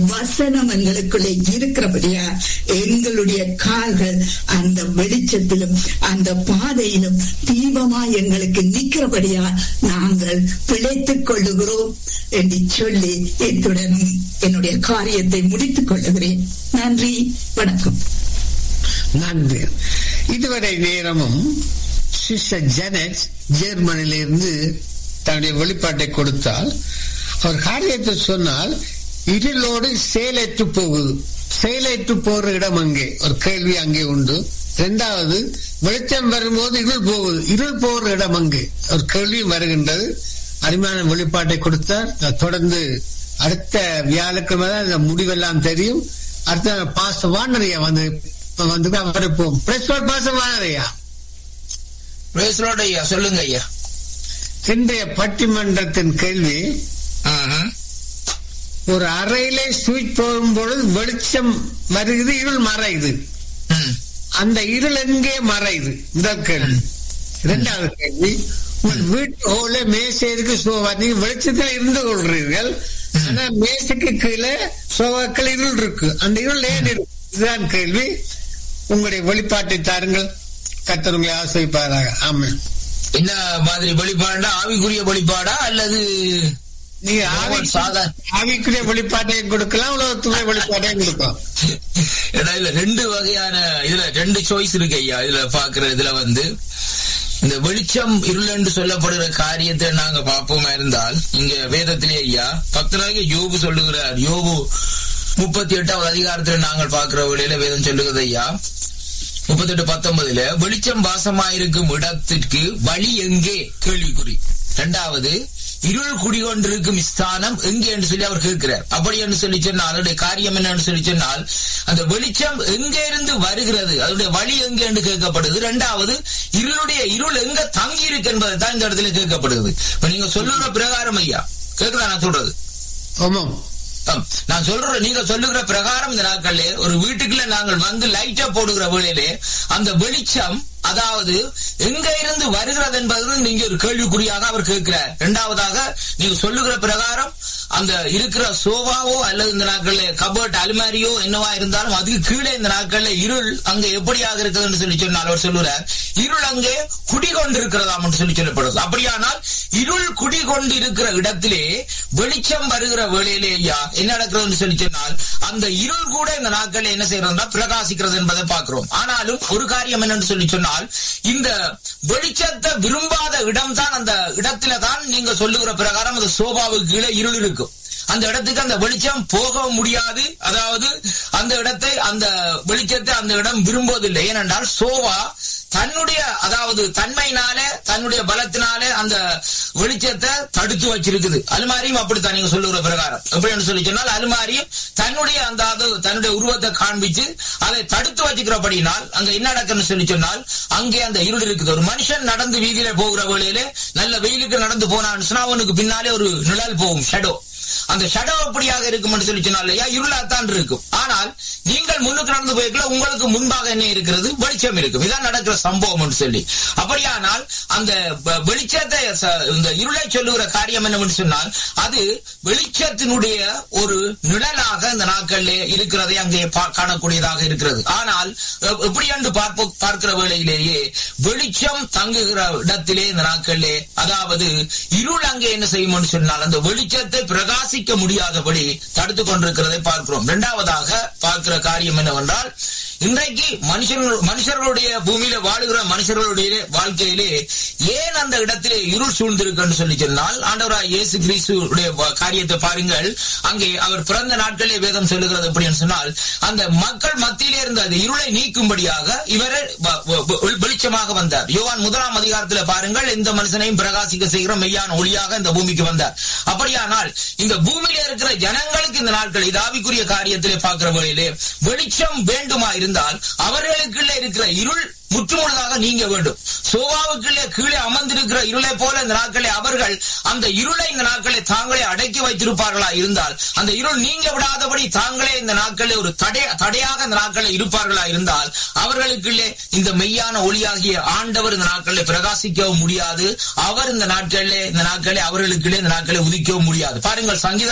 வசனம் எங்களுக்குள்ளே இருக்கிறபடியா எங்களுடைய கால்கள் அந்த வெளிச்சத்திலும் அந்த பாதையிலும் தீபமா எங்களுக்கு நிற்கிறபடியா நாங்கள் பிழைத்துக் கொள்ளுகிறோம் என்று சொல்லி இத்துடன் என்னுடைய காரியத்தை முடித்துக் கொள்ளுகிறேன் நன்றி வணக்கம் நன்றி இதுவரை நேரமும் சிஸ்டர் ஜெனட் ஜெர்மனியிலிருந்து தன்னுடைய வெளிப்பாட்டை கொடுத்தால் அவர் காரியத்தை சொன்னால் இருளோடு செயலற்று போகுது செயலற்று போற இடம் அங்கே ஒரு கேள்வி அங்கே உண்டு இரண்டாவது வெளிச்சம் வரும்போது இருள் போகுது இருள் போற இடம் அங்கே ஒரு கேள்வி வருகின்றது அருமையான வெளிப்பாட்டை கொடுத்தார் தொடர்ந்து அடுத்த வியாழக்கிழமை தான் இந்த முடிவெல்லாம் தெரியும் அடுத்த பாச வானரையா வந்து வந்து அவருப்போம் பிரஸ்வர் பாச வானரையா பிரேசலோட ஐயா சொல்லுங்க ஐயா இன்றைய பட்டிமன்றத்தின் கேள்வி ம்ஹும். ஒரு அறையிலே சுவிட்ச் போடும் பொழுது வெளிச்சம் வருகிறது இருள் மறையுது ம். அந்த இருள் எங்கே மறையுது முதல் கேள்வி இரண்டாவது கேள்வி உங்கள் வீட்டு ஹோல மேசை இருக்கு சோபா நீங்க வெளிச்சத்தில் இருந்து கொள்றீர்கள் ஆனா மேசைக்கு கீழே சோபாக்கள் இருள் இருக்கு அந்த இருள் ஏன் இருக்கு இதுதான் கேள்வி உங்களுடைய வெளிப்பாட்டை தாருங்கள் கத்தர் உங்களை ஆசிரிப்பாராக ஆமா என்ன மாதிரி வெளிப்பாடா ஆவிக்குரிய வெளிப்பாடா அல்லது நீங்க ஆவி சாதா- ஆவிக்குரிய வெளிப்பாட்டையும் கொடுக்கலாம் உலகத்துடைய வெளிப்பாட்டையும் கொடுக்கலாம் ஏன்னா இதுல ரெண்டு வகையான இதுல ரெண்டு சாய்ஸ் இருக்கு ஐயா இதுல பாக்குற இதுல வந்து இந்த வெளிச்சம் இருள் என்று சொல்லப்படுகிற காரியத்தை நாங்க பார்ப்போமா இருந்தால் இங்க வேதத்திலே ஐயா பக்தராக யோபு சொல்லுகிறார் யோபு முப்பத்தி எட்டாவது அதிகாரத்தில் நாங்கள் பார்க்கிற வழியில வேதம் சொல்லுகிறது ஐயா முப்பத்தி எட்டு பத்தொன்பதுல வெளிச்சம் வாசமாயிருக்கும் இடத்திற்கு வழி எங்கே கேள்விக்குறி இரண்டாவது இருள் குடிகொண்டிருக்கும் ஸ்தானம் எங்கே என்று சொல்லி அவர் கேட்கிறார் அப்படி என்று சொல்லி சொன்னால் அதனுடைய காரியம் என்னன்னு சொல்லி சொன்னால் அந்த வெளிச்சம் எங்கே இருந்து வருகிறது அதனுடைய வழி எங்கே என்று கேட்கப்படுது இரண்டாவது இருளுடைய இருள் எங்க தங்கி இருக்கு என்பதை தான் இந்த இடத்துல கேட்கப்படுது இப்ப நீங்க சொல்லுற பிரகாரம் ஐயா கேட்குதா நான் சொல்றது ஆமாம் ஆம். நான் சொல்றேன் நீங்க சொல்லுகிற பிரகாரம் இந்த நாட்கள்ல ஒரு வீட்டுக்குள்ள நாங்கள் வந்து லைட்டா போடுகிற வேளையிலே அந்த வெளிச்சம் அதாவது எங்க இருந்து வருகிறது என்பது நீங்க ஒரு கேள்விக்குறியாக அவர் கேட்கிறார் இரண்டாவதாக நீங்க சொல்லுகிற பிரகாரம் அந்த இருக்கிற சோபாவோ அல்லது இந்த நாட்கள்ல கபோர்ட் அலுமாரியோ என்னவா இருந்தாலும் அதுக்கு கீழே இந்த நாட்கள்ல இருள் அங்க எப்படியாக இருக்குதுன்னு சொல்லி சொன்னால் அவர் சொல்லுறார் இருள் அங்கே குடிகொண்டிருக்கிறதாம் என்று சொல்லி சொல்லப்படுது அப்படியானால் இருள் குடிகொண்டிருக்கிற இடத்திலே வெளிச்சம் வருகிற வேளையிலே ஐயா என்ன நடக்கிறதுன்னு சொல்லி சொன்னால் அந்த இருள் கூட இந்த நாட்களில் என்ன செய்யறதுன்னா பிரகாசிக்கிறது என்பதை பார்க்கிறோம் ஆனாலும் ஒரு காரியம் என்னன்னு சொல்லி சொன்னால் இந்த வெளிச்சத்தை விரும்பாத இடம் தான் அந்த இடத்துல தான் நீங்க சொல்லுகிற பிரகாரம் அந்த சோபாவுக்கு கீழே இருள் இருக்கும் அந்த இடத்துக்கு அந்த வெளிச்சம் போக முடியாது அதாவது அந்த இடத்தை அந்த வெளிச்சத்தை அந்த இடம் விரும்புவதில்லை ஏனென்றால் சோவா தன்னுடைய அதாவது தன்மையினால தன்னுடைய பலத்தினால அந்த வெளிச்சத்தை தடுத்து வச்சிருக்குது அலுமாரியும் அப்படித்தான் நீங்க சொல்லுகிற பிரகாரம் எப்படின்னு சொல்லி சொன்னால் அலுமாரியும் தன்னுடைய அந்த அது தன்னுடைய உருவத்தை காண்பிச்சு அதை தடுத்து வச்சுக்கிறபடினால் அங்க என்ன நடக்குன்னு சொல்லி சொன்னால் அங்கே அந்த இருள் இருக்குது ஒரு மனுஷன் நடந்து வீதியில போகிற வேளையிலே நல்ல வெயிலுக்கு நடந்து போனான்னு சொன்னா அவனுக்கு பின்னாலே ஒரு நிழல் போகும் ஷடோ அந்த ஷடோ எப்படியாக இருக்கும் என்று சொல்லி சொன்னால் இல்லையா இருளாத்தான் இருக்கும் ஆனால் நீங்கள் முன்னுக்கு நடந்து போய்க்கல உங்களுக்கு முன்பாக என்ன இருக்கிறது வெளிச்சம் இருக்கும் இதான் நடக்கிற சம்பவம் என்று சொல்லி அப்படியானால் அந்த வ- வெளிச்சத்தை ச- இந்த இருளை சொல்லுகிற காரியம் என்னவென்று சொன்னால் அது வெளிச்சத்தினுடைய ஒரு நிழலாக இந்த நாட்களிலே இருக்கிறதை அங்கே பா- காணக்கூடியதாக இருக்கிறது ஆனால் எ- எப்படி என்று பார்ப்ப பார்க்கிற வேளையிலேயே வெளிச்சம் தங்குகிற இடத்திலே இந்த நாட்களிலே அதாவது இருள் அங்கே என்ன செய்யும் சொன்னால் அந்த வெளிச்சத்தை பிரகாசிக்க முடியாதபடி தடுத்து கொண்டிருக்கிறதை பார்க்கிறோம் இரண்டாவதாக பார்க்கிற காரியம் என்னவென்றால் இன்றைக்கு மனுஷர்கள் மனுஷர்களுடைய பூமியில வாழுகிற மனுஷர்களுடைய வாழ்க்கையிலே ஏன் அந்த இடத்திலே இருள் சூழ்ந்திருக்குன்னு சொல்லி சொன்னால் ஆண்டவராய் இயேசு கிறிஸ்துடைய வ- காரியத்தை பாருங்கள் அங்கே அவர் பிறந்த நாட்களே வேதம் சொல்லுகிறது எப்படின்னு சொன்னால் அந்த மக்கள் மத்தியிலே இருந்த அந்த இருளை நீக்கும்படியாக இவரே வ- வ- வ- வெளிச்சமாக வந்தார் யோவான் முதலாம் அதிகாரத்துல பாருங்கள் இந்த மனுஷனையும் பிரகாசிக்க செய்கிற மெய்யான ஒளியாக இந்த பூமிக்கு வந்தார் அப்படியானால் இந்த பூமியில இருக்கிற ஜனங்களுக்கு இந்த நாட்கள் இது ஆவிக்குரிய காரியத்திலே பார்க்கிற வழியிலே வெளிச்சம் வேண்டுமா இருந்தால் அவர்களுக்குள்ள இருக்கிற இருள் முற்றுமுழுதாக நீங்க வேண்டும் சோவாவுக்குள்ளே கீழே அமர்ந்திருக்கிற இருளை போல இந்த நாட்களை அவர்கள் அந்த இருளை இந்த நாட்களை தாங்களே அடக்கி வைத்திருப்பார்களா இருந்தால் அந்த இருள் நீங்க விடாதபடி தாங்களே இந்த நாட்களில் ஒரு தடை தடையாக இந்த நாட்களில் இருப்பார்களா இருந்தால் அவர்களுக்குள்ளே இந்த மெய்யான ஒளியாகிய ஆண்டவர் இந்த நாட்களில் பிரகாசிக்கவும் முடியாது அவர் இந்த நாட்களிலே இந்த நாட்களை அவர்களுக்குள்ளே இந்த நாட்களை உதிக்கவும் முடியாது பாருங்கள் சங்கீத